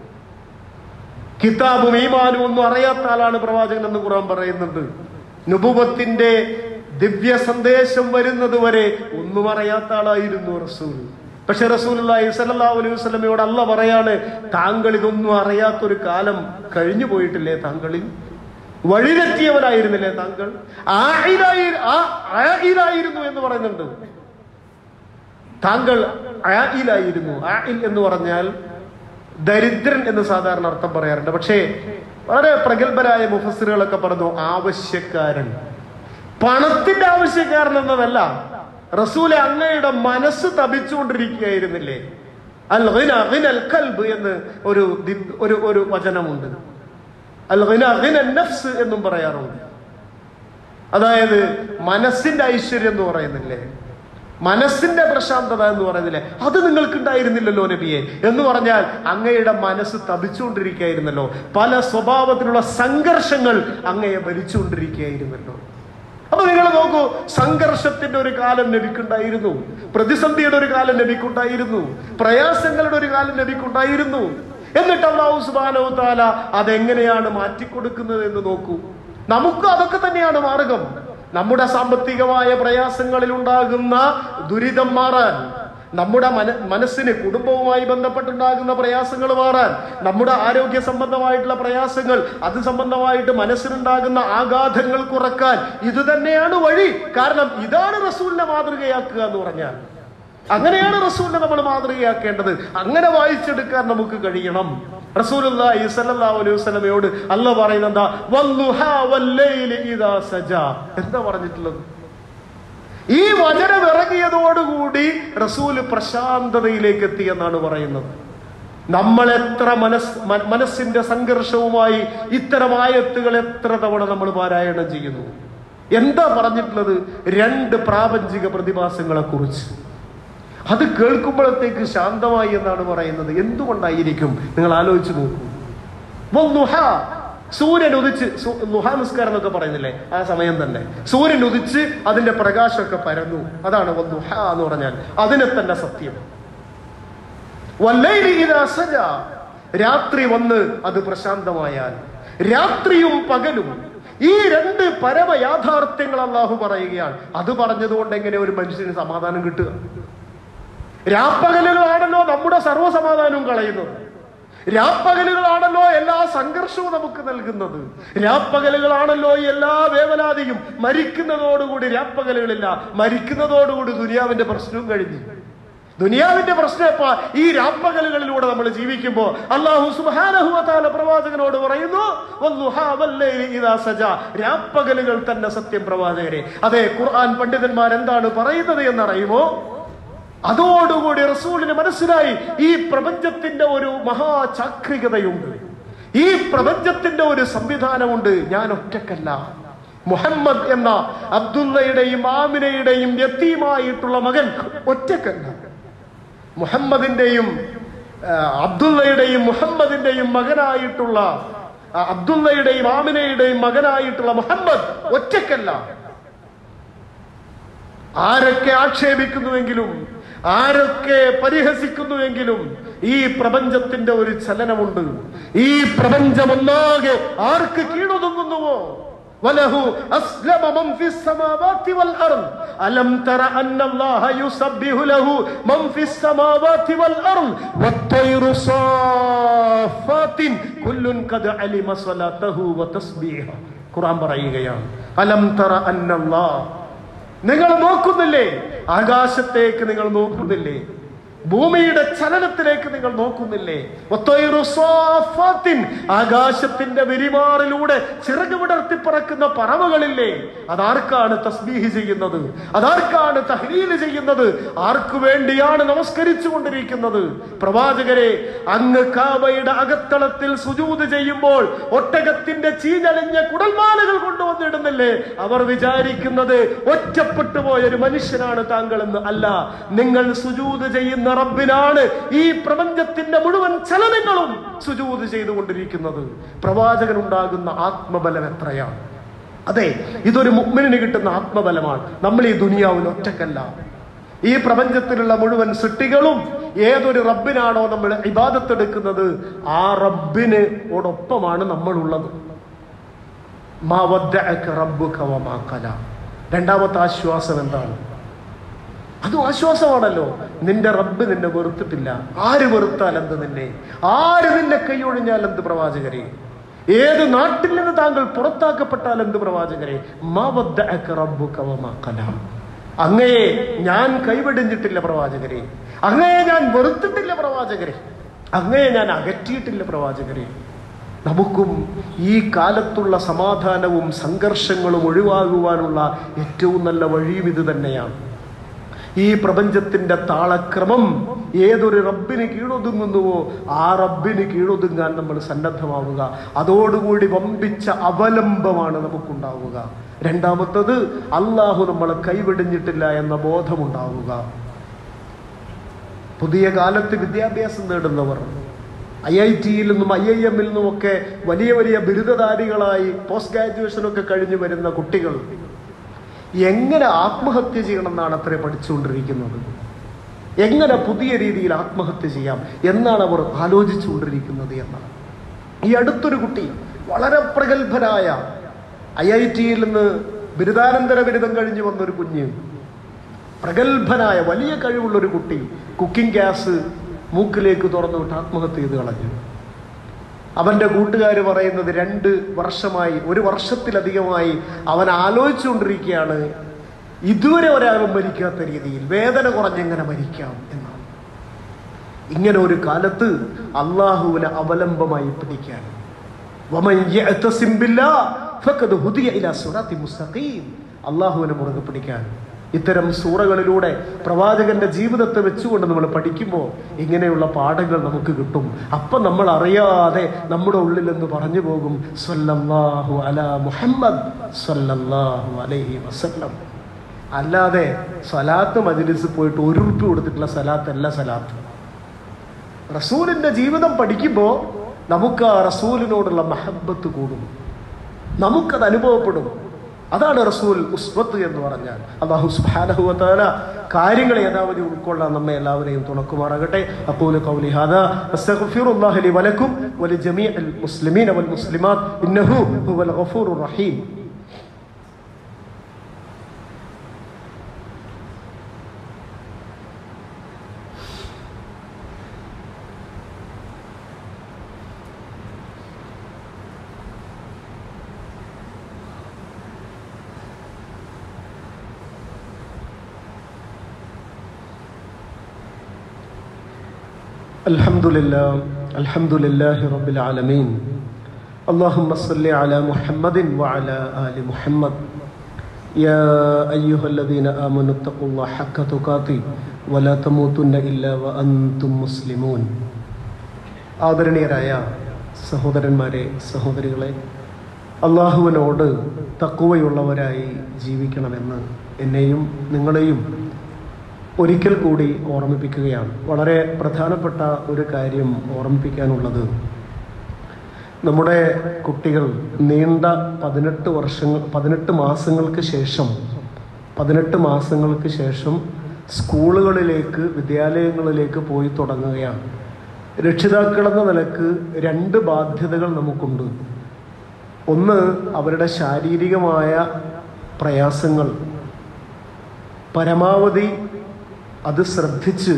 കിതാബും ഈമാനും ഒന്നും അറിയാത്ത ആളാണ് പ്രവാചകൻ എന്ന് ഖുറാൻ പറയുന്നുണ്ട് നുബുവത്തിന്റെ ദിവ്യ സന്ദേശം വരുന്നത് വരെ ഒന്നും അറിയാത്ത ആളായിരുന്നു റസൂൽ പക്ഷെ റസൂൽ സല്ലല്ലാഹു അലൈഹി വസല്ലമയോട് അല്ല പറയാണ് താങ്കൾ ഇതൊന്നും അറിയാത്തൊരു കാലം കഴിഞ്ഞു പോയിട്ടില്ലേ താങ്കളിൽ വഴിതെറ്റിയവനായിരുന്നില്ലേ താങ്കൾ ആയിലായി ആ ആയിലായിരുന്നു എന്ന് പറയുന്നുണ്ട് താങ്കൾ ആയിലായിരുന്നു ആയിൽ എന്ന് പറഞ്ഞാൽ ദരിദ്രൻ എന്ന് സാധാരണ അർത്ഥം പറയാറുണ്ട് പക്ഷേ വളരെ പ്രഗത്ഭരായ മുഫസ്സിറുകളൊക്കെ പറഞ്ഞു ആവശ്യക്കാരൻ പണത്തിന്റെ ആവശ്യക്കാരൻ എന്നതല്ല റസൂലെ അങ്ങയുടെ മനസ്സ് തപിച്ചുകൊണ്ടിരിക്കുകയായിരുന്നില്ലേ അൽ ഹിന ഹിനൽ കൽബ് എന്ന് ഒരു ദി- ഒരു ഒരു വചനമുണ്ട് അൽ ഹിന ഹിനൽ നഫ്സ് എന്നും പറയാറുണ്ട് അതായത് മനസ്സിന്റെ ഐശ്വര്യം എന്ന് പറയുന്നില്ലേ മനസ്സിന്റെ പ്രശാന്തത എന്ന് പറയുന്നില്ലേ അത് നിങ്ങൾക്ക് ഉണ്ടായിരുന്നില്ലല്ലോ നബിയെ എന്ന് പറഞ്ഞാൽ അങ്ങയുടെ മനസ്സ് തപിച്ചുകൊണ്ടിരിക്കുകയായിരുന്നല്ലോ പല സ്വഭാവത്തിലുള്ള സംഘർഷങ്ങൾ അങ്ങയെ ഭരിച്ചുകൊണ്ടിരിക്കുകയായിരുന്നല്ലോ അപ്പൊ നിങ്ങൾ നോക്കൂ സംഘർഷത്തിന്റെ ഒരു കാലം നബിക്കുണ്ടായിരുന്നു പ്രതിസന്ധിയുടെ ഒരു കാലം നബിക്കുണ്ടായിരുന്നു പ്രയാസങ്ങളുടെ ഒരു കാലം നബിക്കുണ്ടായിരുന്നു എന്നിട്ട് അള്ളാഹു സുബാനോ താല അതെങ്ങനെയാണ് മാറ്റിക്കൊടുക്കുന്നത് എന്ന് നോക്കൂ നമുക്ക് അതൊക്കെ തന്നെയാണ് മാർഗം നമ്മുടെ സാമ്പത്തികമായ പ്രയാസങ്ങളിൽ ഉണ്ടാകുന്ന ദുരിതം മാറാൻ നമ്മുടെ മന മനസ്സിന് കുടുംബവുമായി ബന്ധപ്പെട്ടുണ്ടാകുന്ന പ്രയാസങ്ങൾ മാറാൻ നമ്മുടെ ആരോഗ്യ സംബന്ധമായിട്ടുള്ള പ്രയാസങ്ങൾ അത് സംബന്ധമായിട്ട് മനസ്സിനുണ്ടാകുന്ന ആഘാതങ്ങൾ കുറക്കാൻ ഇത് തന്നെയാണ് വഴി കാരണം ഇതാണ് റസൂലിനെ മാതൃകയാക്കുക എന്ന് പറഞ്ഞാൽ അങ്ങനെയാണ് റസൂലിനെ നമ്മൾ മാതൃകയാക്കേണ്ടത് അങ്ങനെ വായിച്ചെടുക്കാൻ നമുക്ക് കഴിയണം റസൂലുള്ളാഹി സ്വല്ലല്ലാഹു അലൈഹി വസല്ലമയോട് അല്ല പറയുന്നത് എന്താ വല്ലുഹാ വല്ലൈലി ഇദാ സജാ എന്താ പറഞ്ഞിട്ടുള്ളത് ഈ വചനം ഇറങ്ങിയതോടുകൂടി റസൂല് പ്രശാന്തതയിലേക്ക് എത്തി എന്നാണ് പറയുന്നത് നമ്മൾ എത്ര മനസ് മ- മനസ്സിന്റെ സംഘർഷവുമായി ഇത്തരം ആയത്തുകൾ എത്ര തവണ നമ്മൾ പാരായണം ചെയ്യുന്നു എന്താ പറഞ്ഞിട്ടുള്ളത് രണ്ട് പ്രാപഞ്ചിക പ്രതിഭാസങ്ങളെ കുറിച്ച് അത് കേൾക്കുമ്പോഴത്തേക്ക് ശാന്തമായി എന്നാണ് പറയുന്നത് എന്തുകൊണ്ടായിരിക്കും നിങ്ങൾ ആലോചിച്ച് നോക്കൂ വന്നുഹ. സൂര്യൻ ഉദിച്ച് സു- ലുഹാ നിസ്കാരം എന്നൊക്കെ പറയുന്നില്ലേ ആ സമയം തന്നെ സൂര്യൻ ഉദിച്ച് അതിന്റെ പ്രകാശമൊക്കെ പരന്നു അതാണ് വന്നുഹ എന്ന് പറഞ്ഞാൽ അതിനെ തന്നെ സത്യം വല്ലൈലി ഇദാ സജ. രാത്രി വന്ന് അത് പ്രശാന്തമായാൽ രാത്രിയും പകലും ഈ രണ്ട് പരമ യാഥാർത്ഥ്യങ്ങൾ അള്ളാഹു പറയുകയാണ് അത് പറഞ്ഞതുകൊണ്ട് എങ്ങനെ ഒരു മനുഷ്യന് സമാധാനം കിട്ടുക രാപ്പകലുകളാണല്ലോ നമ്മുടെ സർവ്വസമാധാനവും കളയുന്നത് രാപ്പകലുകളാണല്ലോ എല്ലാ സംഘർഷവും നമുക്ക് നൽകുന്നത് രാപ്പകലുകളാണല്ലോ എല്ലാ വേവലാതിയും മരിക്കുന്നതോടുകൂടി രാപ്പകലുകളില്ല മരിക്കുന്നതോടുകൂടി ദുനിയാവിന്റെ പ്രശ്നവും കഴിഞ്ഞു ദുനിയാവിന്റെ പ്രശ്നം എപ്പാ ഈ രാപ്പകലുകളിലൂടെ നമ്മൾ ജീവിക്കുമ്പോ അള്ളാഹു സുബാനഹുല പ്രവാചകനോട് പറയുന്നു "വല്ലുഹാ വല്ലൈലി ഇദാ സജ." രാപ്പകലുകൾ തന്നെ സത്യം പ്രവാചകരെ അതെ ഖുർആൻ പണ്ഡിതന്മാർ എന്താണ് പറയുന്നത് എന്നറിയുമോ അതോടുകൂടി റസൂലിന് മനസ്സിലായി ഈ പ്രപഞ്ചത്തിന്റെ ഒരു മഹാചാക്രികതയുണ്ട് ഈ പ്രപഞ്ചത്തിന്റെ ഒരു സംവിധാനമുണ്ട് ഞാൻ ഒറ്റക്കല്ല മുഹമ്മദ് എന്ന അബ്ദുള്ളയുടെയും ആമിനയുടെയും യത്തീമായിട്ടുള്ള മകൻ ഒറ്റക്കല്ല മുഹമ്മദിന്റെയും ആ, അബ്ദുള്ളയുടെയും മുഹമ്മദിന്റെയും മകനായിട്ടുള്ള ആ, അബ്ദുള്ളയുടെയും ആമിനയുടെയും മകനായിട്ടുള്ള മുഹമ്മദ് ഒറ്റക്കല്ല ആരൊക്കെ ആക്ഷേപിക്കുന്നുവെങ്കിലും ആരൊക്കെ പരിഹസിക്കുന്നുവെങ്കിലും ഈ പ്രപഞ്ചത്തിന്റെ ഒരു ചലനമുണ്ട് ഈ പ്രപഞ്ചമൊന്നാകെ ആർക്ക് കീഴൊതുങ്ങുന്നുവോ وله أسلم من في السماوات والأرض ألم تر أن الله يسبح له من في السماوات والأرض والطير صافات كل قد علم صلاته وتسبيحه ഖുർആൻ പറയുകയാണ് അലം തറ അന്നല്ലാഹ് നിങ്ങൾ നോക്കുന്നില്ലേ ആകാശത്തേക്ക് നിങ്ങൾ നോക്കുന്നില്ലേ ഭൂമിയുടെ ചലനത്തിലേക്ക് നിങ്ങൾ നോക്കുന്നില്ലേ ഒത്തൊയിറു സ്വാഫാത്തിൻ. ആകാശത്തിന്റെ വിരിമാറിലൂടെ ചിറക് വിടർത്തി പറക്കുന്ന പറവകളില്ലേ അതാർക്കാണ് തസ്ബീഹ് ചെയ്യുന്നത് അതാർക്കാണ് തഹ്ലീൽ ചെയ്യുന്നത് ആർക്കു വേണ്ടിയാണ് നമസ്കരിച്ചു കൊണ്ടിരിക്കുന്നത് പ്രവാചകരെ അങ്ങ് കാബയുടെ അകത്തളത്തിൽ സുജൂത് ചെയ്യുമ്പോൾ ഒട്ടകത്തിന്റെ ചീഞ്ഞളിഞ്ഞ കുടൽമാലകൾ കൊണ്ടുവന്നിടുന്നില്ലേ അവർ വിചാരിക്കുന്നത് ഒറ്റപ്പെട്ടു പോയ ഒരു മനുഷ്യനാണ് താങ്കളെന്ന് അല്ല നിങ്ങൾ സുജൂത് ചെയ്യുന്ന റബ്ബിനാണ് ഈ പ്രപഞ്ചത്തിന്റെ മുഴുവൻ ചലനങ്ങളും സുജൂത് ചെയ്തുകൊണ്ടിരിക്കുന്നത് പ്രവാചകനുണ്ടാകുന്ന ആത്മബലം എത്രയാണ് അതെ ഇതൊരു മുഗ്മിന് കിട്ടുന്ന ആത്മബലമാണ് നമ്മൾ ഈ ദുനിയാവിൽ ഒറ്റക്കല്ല ഈ പ്രപഞ്ചത്തിലുള്ള മുഴുവൻ സൃഷ്ടികളും ഏതൊരു റബ്ബിനാണോ നമ്മൾ ഇബാദത്തെടുക്കുന്നത് ആ റബ്ബിന് ഓടൊപ്പമാണ് നമ്മളുള്ളത് മാ വദ്ദഅക റബ്ബുക വമാ ഖലാ. രണ്ടാമത്തെ ആശ്വാസം എന്താണ് അതും ആശ്വാസമാണല്ലോ നിന്റെ റബ്ബ് നിന്നെ വെറുത്തിട്ടില്ല ആര് വെറുത്താൽ എന്ത് നിന്നെ ആര് നിന്നെ കൈയൊഴിഞ്ഞാൽ എന്ത് പ്രവാചകരെ ഏത് നാട്ടിൽ നിന്ന് താങ്കൾ പുറത്താക്കപ്പെട്ടാൽ എന്ത് പ്രവാചകരെ മാ വദ്ദഅക റബ്ബുക വമാ ഖലാ. അങ്ങയെ ഞാൻ കൈവെടിഞ്ഞിട്ടില്ല പ്രവാചകരെ അങ്ങയെ ഞാൻ വെറുത്തിട്ടില്ല പ്രവാചകരെ അങ്ങയെ ഞാൻ അകറ്റിയിട്ടില്ല പ്രവാചകരെ നമുക്കും ഈ കാലത്തുള്ള സമാധാനവും സംഘർഷങ്ങളും ഒഴിവാകുവാനുള്ള ഏറ്റവും നല്ല വഴിയും ഇത് തന്നെയാണ് ഈ പ്രപഞ്ചത്തിന്റെ താളക്രമം ഏതൊരു റബ്ബിന് കീഴൊതുങ്ങുന്നുവോ ആ റബ്ബിന് കീഴൊതുങ്ങാൻ നമ്മൾ സന്നദ്ധമാവുക അതോടുകൂടി വമ്പിച്ച അവലംബമാണ് നമുക്കുണ്ടാവുക രണ്ടാമത്തത് അള്ളാഹു നമ്മളെ കൈവിടിഞ്ഞിട്ടില്ല എന്ന ബോധമുണ്ടാവുക പുതിയ കാലത്ത് വിദ്യാഭ്യാസം നേടുന്നവർ ഐ ഐ ടിയിൽ നിന്നും ഐ ഐ എമ്മിൽ നിന്നുമൊക്കെ വലിയ വലിയ ബിരുദധാരികളായി പോസ്റ്റ് ഗ്രാജുവേഷനൊക്കെ കഴിഞ്ഞു വരുന്ന കുട്ടികൾ എങ്ങനെ ആത്മഹത്യ ചെയ്യണം എന്നാണ് അത്ര പഠിച്ചുകൊണ്ടിരിക്കുന്നത് എങ്ങനെ പുതിയ രീതിയിൽ ആത്മഹത്യ ചെയ്യാം എന്നാണ് അവർ ആലോചിച്ചുകൊണ്ടിരിക്കുന്നത് എന്നാണ് ഈ അടുത്തൊരു കുട്ടി വളരെ പ്രഗത്ഭനായ ഐ ഐ ടിയിൽ നിന്ന് ബിരുദാനന്തര ബിരുദം കഴിഞ്ഞു വന്നൊരു കുഞ്ഞ് പ്രഗത്ഭനായ വലിയ കഴിവുള്ള ഒരു കുട്ടി കുക്കിംഗ് ഗ്യാസ് മൂക്കിലേക്ക് തുറന്നു വിട്ട് ആത്മഹത്യ ചെയ്ത് കളഞ്ഞു അവന്റെ കൂട്ടുകാർ പറയുന്നത് രണ്ട് വർഷമായി ഒരു വർഷത്തിലധികമായി അവൻ ആലോചിച്ചുകൊണ്ടിരിക്കുകയാണ് ഇതുവരെ ഒരാളും മരിക്കാത്ത രീതിയിൽ വേദന കുറഞ്ഞെങ്ങനെ മരിക്കാം എന്നാണ് ഇങ്ങനെ ഒരു കാലത്ത് അള്ളാഹുവിനെ അവലംബമായി പിടിക്കാൻ വമൻ യഅ്തസിം ബില്ലാഹ് ഫഖദ് ഹുദിയ ഇലാ സിറാത്തി മുസ്തഖീം അള്ളാഹുവിനെ മുറുകെ പിടിക്കാൻ ഇത്തരം സൂറകളിലൂടെ പ്രവാചകന്റെ ജീവിതത്തെ വെച്ചുകൊണ്ട് നമ്മൾ പഠിക്കുമ്പോൾ ഇങ്ങനെയുള്ള പാഠങ്ങൾ നമുക്ക് കിട്ടും അപ്പം നമ്മൾ അറിയാതെ നമ്മുടെ ഉള്ളിൽ നിന്ന് പറഞ്ഞു പോകും സ്വല്ലല്ലാഹു അലാ മുഹമ്മദ് സ്വല്ലല്ലാഹു അലൈഹി വസല്ലം അല്ലാതെ സലാത്ത് മജ്ലിസ് പോയിട്ട് ഒരു ഉറുപ്പ് കൊടുത്തിട്ടുള്ള സലാത്തല്ല സലാത്ത് റസൂലിന്റെ ജീവിതം പഠിക്കുമ്പോൾ നമുക്ക് ആ റസൂലിനോടുള്ള മഹബത്ത് കൂടും നമുക്കത് അനുഭവപ്പെടും അതാണ് റസൂൽ ഉസ്വത്ത് എന്ന് പറഞ്ഞാൽ അള്ളാഹു സുബ്ഹാനഹു കാര്യങ്ങൾ യഥാവധി ഉൾക്കൊള്ളാൻ നമ്മെ എല്ലാവരെയും തുണക്കുമാറാകട്ടെ അഖൂലു ഖൗലി ഹാദാ അസ്തഗ്ഫിറുല്ലാഹി ലി വലക്കും വലി ജമീഅൽ മുസ്ലിമീന വൽ മുസ്ലിമാത്ത് ഇന്നഹു ഹുവൽ ഗഫൂറുർ റഹീം الحمد لله الحمد لله رب العالمين اللهم صل على محمد وعلى آل محمد يا أيها الذين آمنوا اتقوا الله حق تقاته ولا تموتن إلا وأنتم مسلمون ആദരണീയരായ സഹോദരന്മാരെ സഹോദരികളെ അള്ളാഹുവിനോട് തക്കുവയുള്ളവരായി ജീവിക്കണമെന്ന് എന്നെയും നിങ്ങളെയും ഒരിക്കൽ കൂടി ഓർമ്മിപ്പിക്കുകയാണ് വളരെ പ്രധാനപ്പെട്ട ഒരു കാര്യം ഓർമ്മിപ്പിക്കാനുള്ളത് നമ്മുടെ കുട്ടികൾ നീണ്ട പതിനെട്ട് വർഷങ്ങൾ പതിനെട്ട് മാസങ്ങൾക്ക് ശേഷം പതിനെട്ട് മാസങ്ങൾക്ക് ശേഷം സ്കൂളുകളിലേക്ക് വിദ്യാലയങ്ങളിലേക്ക് പോയി തുടങ്ങുകയാണ് രക്ഷിതാക്കളെന്ന നിലക്ക് രണ്ട് ബാധ്യതകൾ നമുക്കുണ്ട് ഒന്ന് അവരുടെ ശാരീരികമായ പ്രയാസങ്ങൾ പരമാവധി അത് ശ്രദ്ധിച്ച്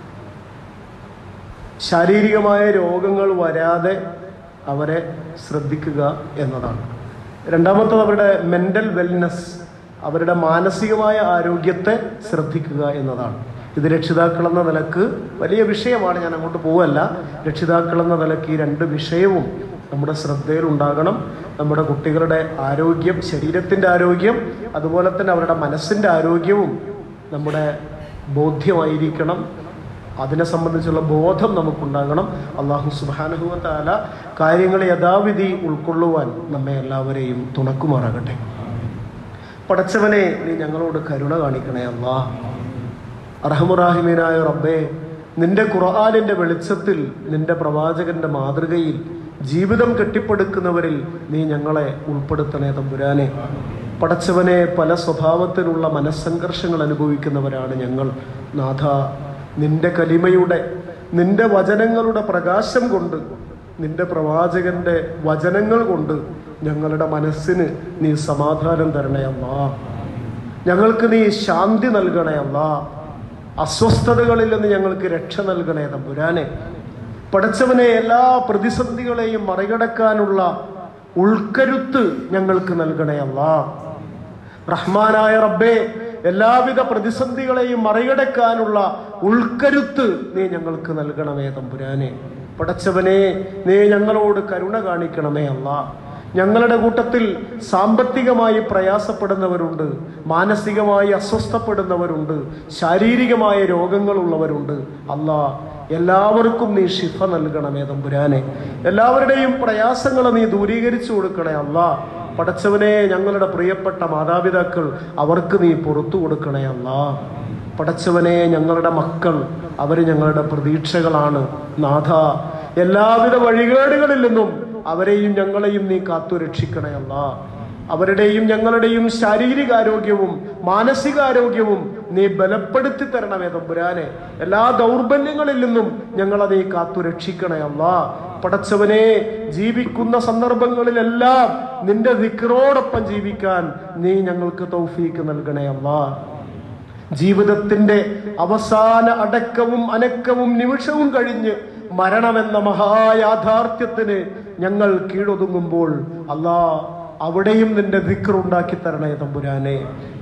ശാരീരികമായ രോഗങ്ങൾ വരാതെ അവരെ ശ്രദ്ധിക്കുക എന്നതാണ് രണ്ടാമത്തത് അവരുടെ മെൻ്റൽ വെൽനെസ് അവരുടെ മാനസികമായ ആരോഗ്യത്തെ ശ്രദ്ധിക്കുക എന്നതാണ് ഇത് രക്ഷിതാക്കളെന്ന നിലക്ക് വലിയ വിഷയമാണ് ഞാൻ അങ്ങോട്ട് പോവല്ല രക്ഷിതാക്കളെന്ന നിലക്ക് ഈ രണ്ട് വിഷയവും നമ്മുടെ ശ്രദ്ധയിൽ ഉണ്ടാകണം നമ്മുടെ കുട്ടികളുടെ ആരോഗ്യം ശരീരത്തിൻ്റെ ആരോഗ്യം അതുപോലെ തന്നെ അവരുടെ മനസ്സിൻ്റെ ആരോഗ്യവും നമ്മുടെ ബോധ്യമായിരിക്കണം അതിനെ സംബന്ധിച്ചുള്ള ബോധം നമുക്കുണ്ടാകണം അള്ളാഹു സുബാനുഭവത്താല കാര്യങ്ങളെ യഥാവിധി ഉൾക്കൊള്ളുവാൻ നമ്മെ എല്ലാവരെയും തുണക്കുമാറാകട്ടെ പടച്ചവനെ നീ ഞങ്ങളോട് കരുണ കാണിക്കണേ അല്ലാ അറഹമുറാഹിമീനായ റബ്ബേ നിന്റെ ഖുർആാനിന്റെ വെളിച്ചത്തിൽ നിന്റെ പ്രവാചകന്റെ മാതൃകയിൽ ജീവിതം കെട്ടിപ്പടുക്കുന്നവരിൽ നീ ഞങ്ങളെ ഉൾപ്പെടുത്തണേ തമ്പുരാനെ പടച്ചവനെ പല സ്വഭാവത്തിലുള്ള മനസ്സംഘർഷങ്ങൾ അനുഭവിക്കുന്നവരാണ് ഞങ്ങൾ നാഥ നിന്റെ കലിമയുടെ നിന്റെ വചനങ്ങളുടെ പ്രകാശം കൊണ്ട് നിന്റെ പ്രവാചകന്റെ വചനങ്ങൾ കൊണ്ട് ഞങ്ങളുടെ മനസ്സിന് നീ സമാധാനം തരണേ അല്ലാ ഞങ്ങൾക്ക് നീ ശാന്തി നൽകണേ അല്ലാ അസ്വസ്ഥതകളിൽ നിന്ന് ഞങ്ങൾക്ക് രക്ഷ നൽകണേ തമ്പുരാനെ പടച്ചവനെ എല്ലാ പ്രതിസന്ധികളെയും മറികടക്കാനുള്ള ഉൾക്കരുത്ത് ഞങ്ങൾക്ക് നൽകണേ അല്ലാ റഹ്മാനായ റബ്ബേ എല്ലാവിധ പ്രതിസന്ധികളെയും മറികടക്കാനുള്ള ഉൾക്കരുത്ത് നീ ഞങ്ങൾക്ക് നൽകണമേ തമ്പുരാനെ പടച്ചവനെ നീ ഞങ്ങളോട് കരുണ കാണിക്കണമേ അല്ല ഞങ്ങളുടെ കൂട്ടത്തിൽ സാമ്പത്തികമായി പ്രയാസപ്പെടുന്നവരുണ്ട് മാനസികമായി അസ്വസ്ഥപ്പെടുന്നവരുണ്ട് ശാരീരികമായ രോഗങ്ങളുള്ളവരുണ്ട് അല്ലാ എല്ലാവർക്കും നീ ഷിഫ നൽകണമേ തമ്പുരാനെ എല്ലാവരുടെയും പ്രയാസങ്ങൾ നീ ദൂരീകരിച്ചു കൊടുക്കണേ അല്ലാ പടച്ചവനെ ഞങ്ങളുടെ പ്രിയപ്പെട്ട മാതാപിതാക്കൾ അവർക്ക് നീ പുറത്തു കൊടുക്കണേ അല്ലാ പടച്ചവനെ ഞങ്ങളുടെ മക്കൾ അവർ ഞങ്ങളുടെ പ്രതീക്ഷകളാണ് നാഥ എല്ലാവിധ വഴികേടുകളിൽ നിന്നും അവരെയും ഞങ്ങളെയും നീ കാത്തു രക്ഷിക്കണേ അല്ലാ അവരുടെയും ഞങ്ങളുടെയും ശാരീരികാരോഗ്യവും മാനസികാരോഗ്യവും നീ ബലപ്പെടുത്തി തരണമേ തമ്പുരാനെ എല്ലാ ദൗർബല്യങ്ങളിൽ നിന്നും ഞങ്ങളെ നീ കാത്തു രക്ഷിക്കണേ അല്ലാ പടച്ചവനെ ജീവിക്കുന്ന സന്ദർഭങ്ങളിലെല്ലാം നിന്റെ ദിക്റോടൊപ്പം ജീവിക്കാൻ നീ ഞങ്ങൾക്ക് തൗഫീക്ക് നൽകണേ അല്ലാ ജീവിതത്തിന്റെ അവസാന അടക്കവും അനക്കവും നിമിഷവും കഴിഞ്ഞ് മരണമെന്ന മഹായാഥാർത്ഥ്യത്തിന് ഞങ്ങൾ കീഴൊതുങ്ങുമ്പോൾ അല്ലാ അവിടെയും നിന്റെ ദിക്റുണ്ടാക്കി തരണേ തമ്പുരാനെ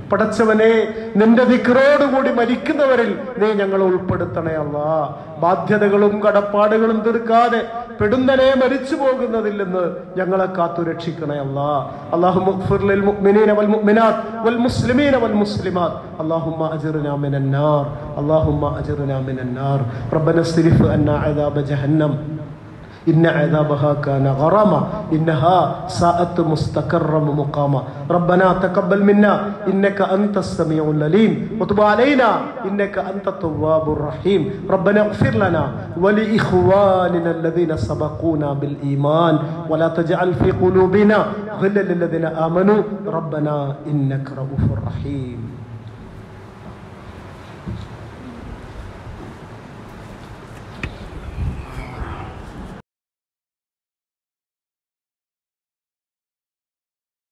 പടച്ചവനെ നിന്റെ ദിക്റോടുകൂടി മരിക്കുന്നവരിൽ നീ ഞങ്ങളെ ഉൾപ്പെടുത്തണേ അല്ല ബാധ്യതകളും കടപ്പാടുകളും തീർക്കാതെ പെടുന്നനെ മരിച്ചു പോകുന്നതിൽ നിന്ന് ഞങ്ങളെ കാത്തു രക്ഷിക്കണേ അല്ല അള്ളാഹു മുഅ്മിനീന വൽ മുഅ്മിനാത്ത് വൽ മുസ്ലിമീന വൽ മുസ്ലിമാത്ത് اللهم أجرنا من النار اللهم أجرنا من النار ربنا اصرف عنا عذاب جهنم إن عذابها كان غراما إنها ساءت مستقرا مقاما ربنا تقبل منا إنك أنت السميع العليم وتب علينا إنك أنت التواب الرحيم ربنا اغفر لنا ولإخواننا الذين سبقونا بالإيمان ولا تجعل في قلوبنا غلا للذين آمنوا ربنا إنك رؤوف رحيم